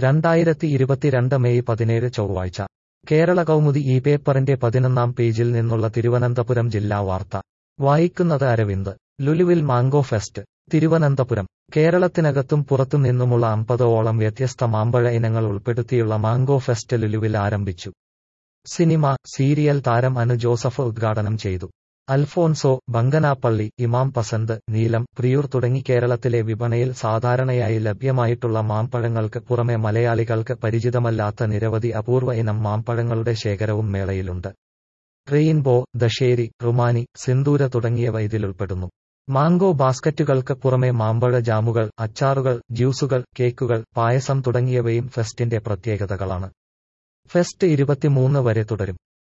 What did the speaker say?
രണ്ടായിരത്തി ഇരുപത്തിരണ്ട് മെയ് പതിനേഴ് ചൊവ്വാഴ്ച കേരള കൗമുദി ഈ പേപ്പറിന്റെ പതിനൊന്നാം പേജിൽ നിന്നുള്ള തിരുവനന്തപുരം ജില്ലാ വാർത്ത വായിക്കുന്നത് അരവിന്ദ് ലുലുവിൽ മാംഗോ ഫെസ്റ്റ് തിരുവനന്തപുരം കേരളത്തിനകത്തും പുറത്തും നിന്നുമുള്ള അമ്പതോളം വ്യത്യസ്ത മാമ്പഴ ഇനങ്ങൾ ഉൾപ്പെടുത്തിയുള്ള മാംഗോ ഫെസ്റ്റ് ലുലുവിൽ ആരംഭിച്ചു സിനിമ സീരിയൽ താരം അനു ജോസഫ് ഉദ്ഘാടനം ചെയ്തു അൽഫോൻസോ ബങ്കനാപ്പള്ളി ഇമാം പസന്ത് നീലം പ്രിയൂർ തുടങ്ങി കേരളത്തിലെ വിപണിയിൽ സാധാരണയായി ലഭ്യമായിട്ടുള്ള മാമ്പഴങ്ങൾക്ക് പുറമെ മലയാളികൾക്ക് പരിചിതമല്ലാത്ത നിരവധി അപൂർവ ഇനം മാമ്പഴങ്ങളുടെ ശേഖരവും മേളയിലുണ്ട് റെയിൻബോ ദശേരി റുമാനി സിന്ദൂര തുടങ്ങിയവ ഇതിലുൾപ്പെടുന്നു മാംഗോ ബാസ്ക്കറ്റുകൾക്ക് പുറമെ മാമ്പഴ ജാമുകൾ അച്ചാറുകൾ ജ്യൂസുകൾ കേക്കുകൾ പായസം തുടങ്ങിയവയും ഫെസ്റ്റിന്റെ പ്രത്യേകതകളാണ് ഫെസ്റ്റ് ഇരുപത്തിമൂന്ന് വരെ തുടരും